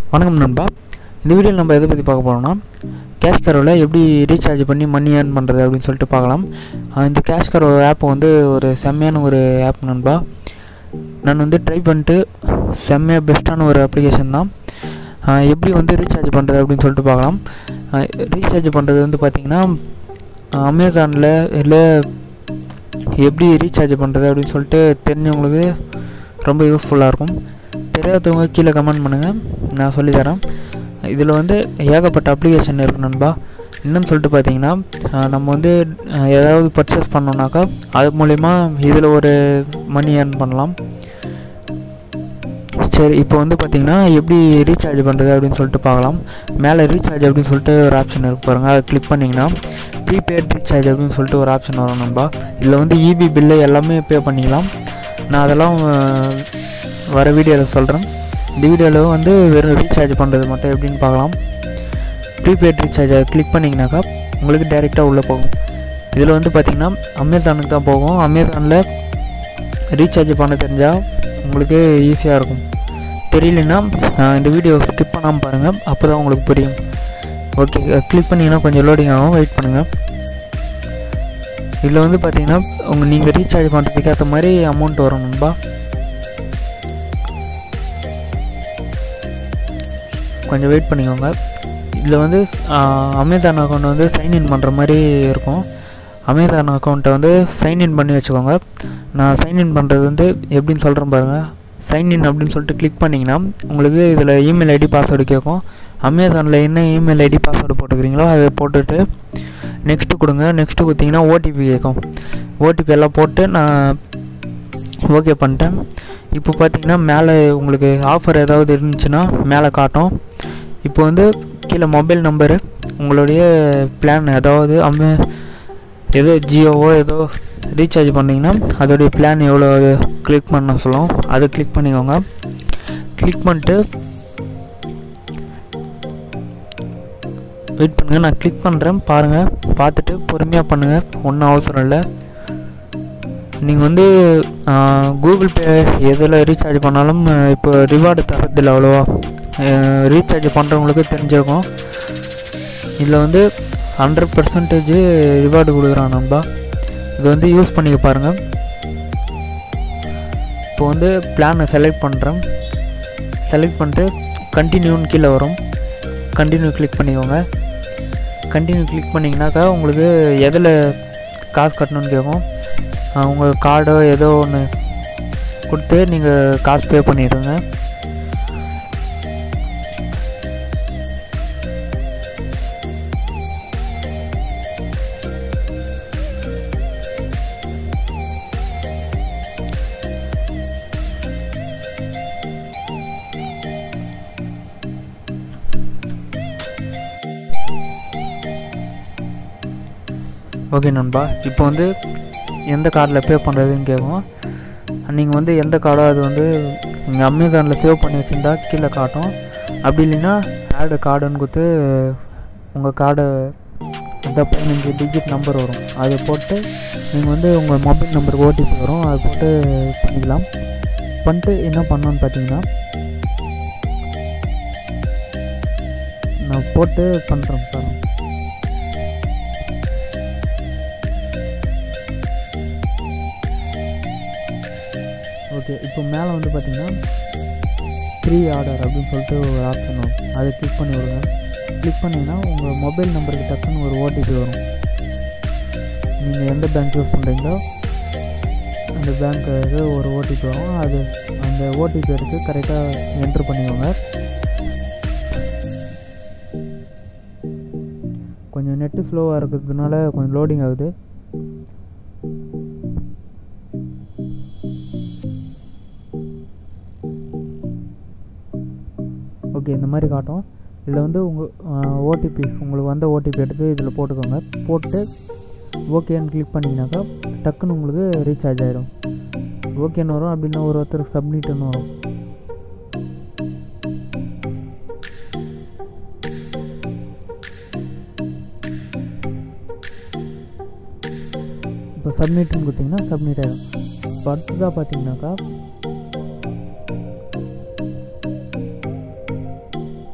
வணக்கம் நண்பா இந்த வீடியோவில் நம்ம எதை பற்றி பார்க்க போகிறோம்னா கேஷ் கரோவில் எப்படி ரீசார்ஜ் பண்ணி மணி ஏர்ன் பண்ணுறது அப்படின்னு சொல்லிட்டு பார்க்கலாம் அஹ் இந்த கேஷ் கரோ ஆப் வந்து ஒரு செம்மையான ஒரு ஆப் நண்பா நான் வந்து ட்ரை பண்ணிட்டு செம்மையாக பெஸ்ட்டான ஒரு அப்ளிகேஷன் தான் அஹ் எப்படி வந்து ரீசார்ஜ் பண்ணுறது அப்படின்னு சொல்லிட்டு பார்க்கலாம் ரீசார்ஜ் பண்ணுறது வந்து பார்த்திங்கன்னா அமேசானில் இல்லை எப்படி ரீசார்ஜ் பண்ணுறது அப்படின்னு சொல்லிட்டு தெரிஞ்சவங்களுக்கு ரொம்ப யூஸ்ஃபுல்லாக இருக்கும் தெரியாதவங்க கீழே கமெண்ட் பண்ணுங்கள் நான் சொல்லித்தரேன் இதில் வந்து ஏகப்பட்ட அப்ளிகேஷன் இருக்கு நண்பா என்னன்னு சொல்லிட்டு பார்த்தீங்கன்னா அஹ் நம்ம வந்து அஹ் ஏதாவது பர்ச்சேஸ் பண்ணோம்னாக்கா அது மூலிமா இதில் ஒரு மணி ஏர்ன் பண்ணலாம் சரி இப்போ வந்து பார்த்தீங்கன்னா எப்படி ரீசார்ஜ் பண்ணுறது அப்படின்னு சொல்லிட்டு பார்க்கலாம் மேலே ரீசார்ஜ் அப்படின்னு சொல்லிட்டு ஒரு ஆப்ஷன் இருக்கு பாருங்கள் அதை கிளிக் பண்ணிங்கன்னா ப்ரீபெய்ட் ரீசார்ஜ் அப்படின்னு சொல்லிட்டு ஒரு ஆப்ஷன் வரும் நண்பா இதில் வந்து இபி பில்லு எல்லாமே பே பண்ணிக்கலாம் நான் அதெல்லாம் அஹ், வர வீடியோவில் சொல்கிறேன் இந்த வீடியோவில் வந்து வெறும் ரீசார்ஜ் பண்ணுறது மட்டும் எப்படின்னு பார்க்கலாம் ப்ரீபெய்ட் ரீசார்ஜ் அதை கிளிக் பண்ணிங்கனாக்கா உங்களுக்கு டைரெக்டாக உள்ளே போகும் இதில் வந்து பார்த்திங்கன்னா அமேசானுக்கு தான் போகும் அமேசானில் ரீசார்ஜ் பண்ண தெரிஞ்சால் உங்களுக்கு ஈஸியாக இருக்கும் தெரியலன்னா அஹ், இந்த வீடியோ ஸ்கிப் பண்ணாமல் பாருங்கள் அப்போ தான் உங்களுக்கு புரியும் ஓகே கிளிக் பண்ணிங்கன்னா கொஞ்சம் லோடிங் ஆகும் வெயிட் பண்ணுங்கள் இதில் வந்து பார்த்தீங்கன்னா உங்கள் நீங்கள் ரீசார்ஜ் பண்ணுறதுக்கு ஏற்ற மாதிரி அமௌண்ட் வரும் நண்பா கொஞ்சம் வெயிட் பண்ணிக்கோங்க இதில் வந்து அமேசான் அக்கௌண்ட் வந்து சைன்இன் பண்ணுற மாதிரி இருக்கும் அமேசான் அக்கௌண்ட்டை வந்து சைன்இன் பண்ணி வச்சுக்கோங்க நான் சைன்இன் பண்ணுறது வந்து எப்படின்னு சொல்கிறேன் பாருங்கள் சைன்இன் அப்படின்னு சொல்லிட்டு கிளிக் பண்ணிங்கன்னா உங்களுக்கு இதில் இமெயில் ஐடி பாஸ்வேர்டு கேட்கும் அமேசானில் என்ன இமெயில் ஐடி பாஸ்வேர்டு போட்டுக்கிறீங்களோ அதை போட்டுட்டு நெக்ஸ்ட்டு கொடுங்க நெக்ஸ்ட்டு கொடுத்தீங்கன்னா ஓடிபி கேட்கும் ஓடிபி எல்லாம் போட்டு நான் ஓகே பண்ணிட்டேன் இப்போ பார்த்தீங்கன்னா மேலே உங்களுக்கு ஆஃபர் ஏதாவது இருந்துச்சுன்னா மேலே காட்டும் இப்போ வந்து கீழே மொபைல் நம்பரு உங்களுடைய பிளான் அதாவது அம்மே ஏதோ ஜியோவோ ஏதோ ரீசார்ஜ் பண்ணிங்கன்னா அதோடைய பிளான் எவ்வளோ கிளிக் பண்ண சொல்லும் அதை கிளிக் பண்ணிக்கோங்க கிளிக் பண்ணிட்டு வெயிட் பண்ணுங்கள் நான் கிளிக் பண்ணுறேன் பாருங்கள் பார்த்துட்டு பொறுமையாக பண்ணுங்கள் ஒன்றும் அவசரம் இல்லை நீங்கள் வந்து கூகுள் பே எதில் ரீசார்ஜ் பண்ணாலும் அஹ், இப்போ ரிவார்டு தரதில்லை அவ்வளோவா ரீசார்ஜ் பண்ணுறவங்களுக்கு தெரிஞ்சிருக்கும் இதில் வந்து ஹண்ட்ரட் பர்சன்டேஜ் ரிவார்டு கொடுக்குறான் நண்பா இது வந்து யூஸ் பண்ணிக்க பாருங்கள் இப்போ வந்து பிளானை செலக்ட் பண்ணுறேன் செலக்ட் பண்ணிட்டு கண்டினியூன்னு கீழே வரும் கண்டினியூ கிளிக் பண்ணிக்கோங்க கண்டினியூ கிளிக் பண்ணிங்கனாக்கா உங்களுக்கு எதில் காசு கட்டணும்னு கேட்கும் அஹ் உங்கள் கார்டோ ஏதோ ஒன்று கொடுத்து நீங்கள் காசு பே பண்ணிடுங்க ஓகே நண்பா இப்போ வந்து எந்த கார்டில் பே பண்ணுறதுன்னு கேட்கும் நீங்கள் வந்து எந்த கார்டோ அது வந்து நீங்கள் அமேசானில் சேவ் பண்ணி வச்சுருந்தா கீழே காட்டும் அப்படி இல்லைன்னா ஆடு கார்டுன்னு கொடுத்து உங்கள் கார்டை இந்த பதினஞ்சு டிஜிட் நம்பர் வரும் அதை போட்டு நீங்கள் வந்து உங்கள் மொபைல் நம்பருக்கு ஓடிபி வரும் அதை போட்டு பண்ணிக்கலாம் பண்ணிட்டு என்ன பண்ணணும்னு பார்த்தீங்கன்னா நான் போட்டு பண்ணுறேன் பாருங்க ஓகே இப்போ மேலே வந்து பார்த்தீங்கன்னா ப்ரீ ஆர்டர் அப்படின்னு சொல்லிட்டு ஒரு ஆப்ஷன் வரும் அதை கிளிக் பண்ணி விடுங்க கிளிக் பண்ணிங்கன்னா உங்கள் மொபைல் நம்பருக்கு டக்குன்னு ஒரு ஓடிபி வரும் நீங்கள் எந்த பேங்க் யூஸ் பண்ணுறீங்களோ அந்த பேங்க்கு ஒரு ஓடிபி வரும் அது அந்த ஓடிபி எடுத்து கரெக்டாக என்ட்ரு பண்ணிக்கோங்க கொஞ்சம் நெட்டு ஸ்லோவாக இருக்கிறதுனால கொஞ்சம் லோடிங் ஆகுது ஓகே இந்த மாதிரி காட்டும் இதில் வந்து உங்கள் ஓடிபி உங்களுக்கு வந்த ஓடிபி எடுத்து இதில் போட்டுக்கோங்க போட்டு ஓகேன்னு கிளிக் பண்ணிங்கனாக்கா டக்குன்னு உங்களுக்கு ரீசார்ஜ் ஆகிடும் ஓகேன்னு வரும் அப்படின்னா ஒரு ஒருத்தருக்கு சப்மிட்னு வரும் இப்போ சப்மிட்னு கொடுத்தீங்கன்னா சப்மிட் ஆகிடும் இப்போ அடுத்ததாக பார்த்தீங்கன்னாக்கா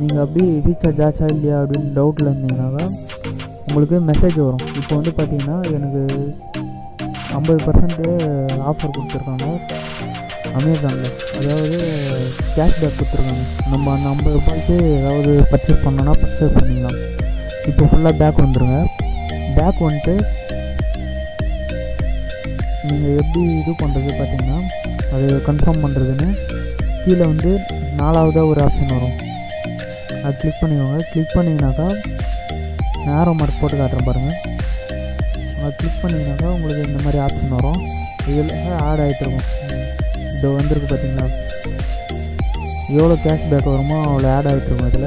நீங்கள் அப்படி ரீசார்ஜ் ஆச்சா இல்லையா அப்படின்னு டவுட்டில் இருந்தீங்கன்னாக்கா உங்களுக்கு மெசேஜ் வரும் இப்போ வந்து பார்த்தீங்கன்னா எனக்கு ஐம்பது பர்சன்ட்டு ஆஃபர் கொடுத்துருக்காங்க அமேசானில் அதாவது கேஷ்பேக் கொடுத்துருக்காங்க நம்ம அந்த ஐம்பது ரூபாய்க்கு ஏதாவது பர்ச்சேஸ் பண்ணோன்னா பர்ச்சேஸ் பண்ணிக்கலாம் இப்போ ஃபுல்லாக பேக் வந்துடுங்க பேக் வந்துட்டு நீங்கள் எப்படி இது பண்ணுறது பார்த்தீங்கன்னா அது கன்ஃபார்ம் பண்ணுறதுன்னு கீழே வந்து நாலாவதாக ஒரு ஆப்ஷன் வரும் அது கிளிக் பண்ணிக்கோங்க கிளிக் பண்ணிங்கனாக்கா நேரம் மார்க் போட்டு காட்டுறேன் பாருங்கள் அதை கிளிக் பண்ணிங்கனாக்கா உங்களுக்கு இந்த மாதிரி ஆப்ஷன் வரும் இதில் ஆட் ஆகிட்டு இருக்கும் இது வந்திருக்கு பார்த்தீங்களா எவ்வளோ கேஷ்பேக் வருமோ அவ்வளோ ஆட் ஆகிட்டு இருக்கும் இதில்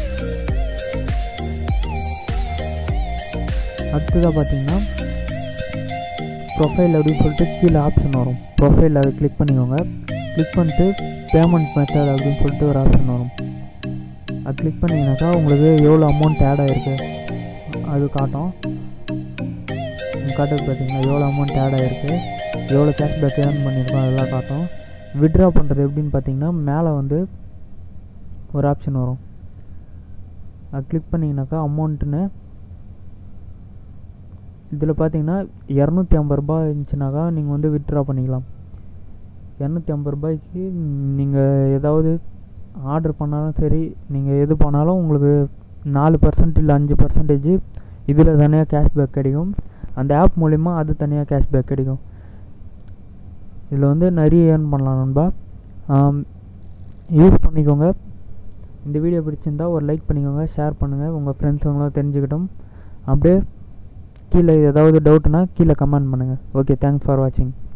அடுத்ததாக பார்த்தீங்கன்னா ப்ரொஃபைல் அப்படின்னு சொல்லிட்டு கீழே ஆப்ஷன் வரும் ப்ரொஃபைல் அதை கிளிக் பண்ணிக்கோங்க கிளிக் பண்ணிட்டு பேமெண்ட் மெத்தட் அப்படின்னு சொல்லிட்டு ஒரு ஆப்ஷன் வரும் அது கிளிக் பண்ணிங்கனாக்கா உங்களுக்கு எவ்வளோ அமௌண்ட் ஆட் ஆகிருக்கு அது காட்டும் காட்டுறது பார்த்தீங்கன்னா எவ்வளோ அமௌண்ட் ஆட் ஆகிருக்கு எவ்வளோ கேஷ்பேக் ஏர்ன் பண்ணியிருக்கோம் அதெல்லாம் காட்டும் விட்ரா பண்ணுறது எப்படின்னு பார்த்தீங்கன்னா மேலே வந்து ஒரு ஆப்ஷன் வரும் அது கிளிக் பண்ணிங்கனாக்கா அமௌண்ட்டுன்னு இதில் பார்த்தீங்கன்னா இரநூத்தி ஐம்பது ரூபாய் இருந்துச்சுனாக்கா நீங்கள் வந்து வித்ட்ரா பண்ணிக்கலாம் இரநூத்தி ஐம்பது ரூபாய்க்கு நீங்கள் ஏதாவது ஆர்டர் பண்ணாலும் சரி நீங்கள் எது பண்ணாலும் உங்களுக்கு நாலு பர்சன்ட் இல்லை அஞ்சு பர்சன்டேஜ் இதில் தனியாக கேஷ்பேக் கிடைக்கும் அந்த ஆப் மூலிமா அது தனியாக கேஷ்பேக் கிடைக்கும் இதில் வந்து நிறைய ஏர்ன் பண்ணலாம் நண்பா யூஸ் பண்ணிக்கோங்க இந்த வீடியோ பிடிச்சிருந்தா ஒரு லைக் பண்ணிக்கோங்க ஷேர் பண்ணுங்கள் உங்கள் ஃப்ரெண்ட்ஸுங்களும் தெரிஞ்சுக்கிட்டும் அப்படியே கீழே ஏதாவது டவுட்னா கீழே கமெண்ட் பண்ணுங்கள் ஓகே தேங்க்ஸ் ஃபார் வாட்சிங்